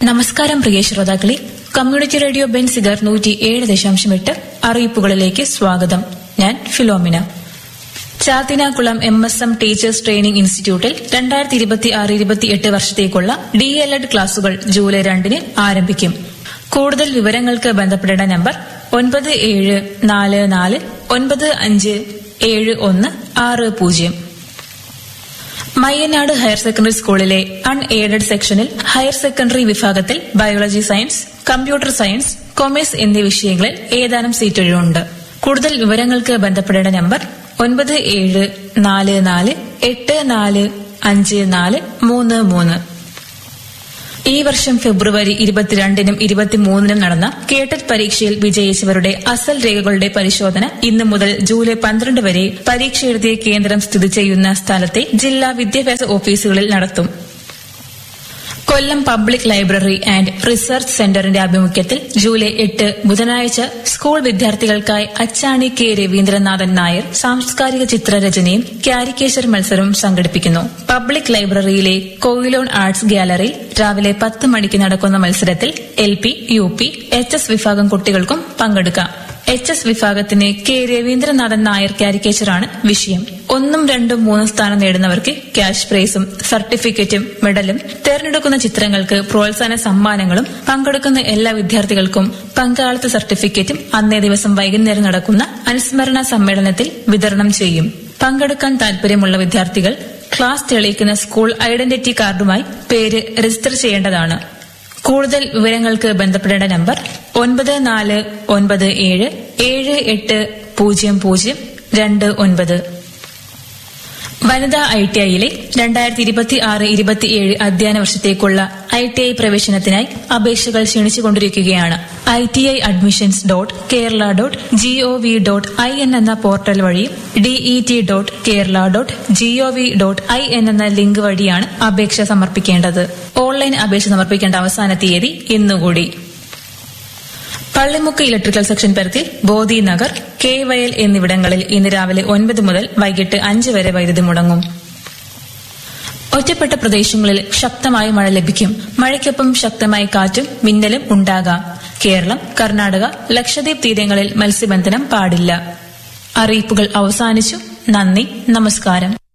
നമസ്കാരം പ്രിയ ശ്രോതാക്കളെ community radio Benziger നൂറ്റി ഏഴ് ദശാംശം എട്ട് അറിയിപ്പുകളിലേക്ക് സ്വാഗതം ഞാൻ Philomina Chathinakulam M S M teachers training ഇൻസ്റ്റിറ്റ്യൂട്ടിൽ രണ്ടായിരത്തി ഇരുപത്തി ആറ് ഇരുപത്തിയെട്ട് വർഷത്തേക്കുള്ള ഡി എൽ എഡ് ക്ലാസുകൾ ജൂലൈ രണ്ടിന് ആരംഭിക്കും കൂടുതൽ വിവരങ്ങൾക്ക് ബന്ധപ്പെടേണ്ട നമ്പർ ഒൻപത് ഏഴ് നാല് നാല് ഒൻപത് അഞ്ച് ഏഴ് ഒന്ന് ആറ് പൂജ്യം മയ്യനാട് ഹയർ സെക്കൻഡറി സ്കൂളിലെ അൺ എയ്ഡഡ് സെക്ഷനിൽ ഹയർ സെക്കൻഡറി വിഭാഗത്തിൽ biology science computer science commerce എന്നീ വിഷയങ്ങളിൽ ഏതാനും സീറ്റൊഴിവുണ്ട് കൂടുതൽ വിവരങ്ങൾക്ക് ബന്ധപ്പെടേണ്ട നമ്പർ ഒൻപത് ഏഴ് നാല് നാല് എട്ട് നാല് അഞ്ച് നാല് മൂന്ന് മൂന്ന് ഈ വർഷം ഫെബ്രുവരി ഇരുപത്തിരണ്ടിനും ഇരുപത്തിമൂന്നിനും നടന്ന കേട്ടറ്റ് പരീക്ഷയിൽ വിജയിച്ചവരുടെ അസൽ രേഖകളുടെ പരിശോധന ഇന്നു മുതൽ ജൂലൈ പന്ത്രണ്ട് വരെ പരീക്ഷ എഴുതിയ കേന്ദ്രം സ്ഥിതി ചെയ്യുന്ന സ്ഥലത്തെ ജില്ലാ വിദ്യാഭ്യാസ ഓഫീസുകളിൽ നടത്തും Kollam public library and research സെന്ററിന്റെ ആഭിമുഖ്യത്തിൽ ജൂലൈ എട്ട് ബുധനാഴ്ച സ്കൂൾ വിദ്യാർത്ഥികൾക്കായി അച്ചാണി കെ രവീന്ദ്രനാഥൻ നായർ സാംസ്കാരിക ചിത്രരചനയും കാരിക്കേച്ചർ മത്സരവും സംഘടിപ്പിക്കുന്നു പബ്ലിക് ലൈബ്രറിയിലെ കോയിലോൺ ആർട്സ് ഗ്യാലറിയിൽ രാവിലെ പത്ത് മണിക്ക് നടക്കുന്ന മത്സരത്തിൽ L P U P H S വിഭാഗം കുട്ടികൾക്കും പങ്കെടുക്കാം എച്ച് എസ് വിഭാഗത്തിന് കെ രവീന്ദ്രനാഥൻ നായർ കാരിക്കേച്ചറാണ് വിഷയം ഒന്നും രണ്ടും മൂന്നും സ്ഥാനം നേടുന്നവർക്ക് ക്യാഷ് പ്രൈസും സർട്ടിഫിക്കറ്റും മെഡലും തെരഞ്ഞെടുക്കുന്ന ചിത്രങ്ങൾക്ക് പ്രോത്സാഹന സമ്മാനങ്ങളും പങ്കെടുക്കുന്ന എല്ലാ വിദ്യാർത്ഥികൾക്കും പങ്കാളിത്ത സർട്ടിഫിക്കറ്റും അന്നേ ദിവസം വൈകുന്നേരം നടക്കുന്ന അനുസ്മരണ സമ്മേളനത്തിൽ വിതരണം ചെയ്യും പങ്കെടുക്കാൻ താൽപര്യമുള്ള വിദ്യാർത്ഥികൾ ക്ലാസ് തെളിയിക്കുന്ന സ്കൂൾ ഐഡന്റിറ്റി കാർഡുമായി പേര് രജിസ്റ്റർ ചെയ്യേണ്ടതാണ് കൂടുതൽ വിവരങ്ങൾക്ക് ബന്ധപ്പെടേണ്ട നമ്പർ ഒൻപത് നാല് ഒൻപത് ഏഴ് ഏഴ് എട്ട് പൂജ്യം പൂജ്യം രണ്ട് ഒൻപത് വനിതാ ഐ ടി ഐയിലെ രണ്ടായിരത്തി ഇരുപത്തി ആറ് ഇരുപത്തിയേഴ് അധ്യയന വർഷത്തേക്കുള്ള ഐ ടി ഐ പ്രവേശനത്തിനായി അപേക്ഷകൾ ക്ഷണിച്ചുകൊണ്ടിരിക്കുകയാണ് I T I admissions dot Kerala dot G O V dot I N എന്ന പോർട്ടൽ വഴിയും DE T dot Kerala dot G O V dot I N എന്ന ലിങ്ക് വഴിയാണ് അപേക്ഷ സമർപ്പിക്കേണ്ടത് ഓൺലൈൻ അപേക്ഷ സമർപ്പിക്കേണ്ട അവസാന തീയതി ഇന്നുകൂടി പള്ളിമുക്ക് ഇലക്ട്രിക്കൽ സെക്ഷൻ പരിധിയിൽ ബോധി നഗർ കെ വയൽ എന്നിവിടങ്ങളിൽ ഇന്ന് രാവിലെ ഒൻപത് മുതൽ വൈകിട്ട് അഞ്ച് വരെ വൈദ്യുതി മുടങ്ങും ഒറ്റപ്പെട്ട പ്രദേശങ്ങളിൽ ശക്തമായ മഴ ലഭിക്കും മഴയ്ക്കൊപ്പം ശക്തമായ കാറ്റും മിന്നലും ഉണ്ടാകാം കേരളം കർണാടക ലക്ഷദ്വീപ് തീരങ്ങളിൽ മത്സ്യബന്ധനം പാടില്ല അറിയിപ്പുകൾ അവസാനിച്ചു നന്ദി നമസ്കാരം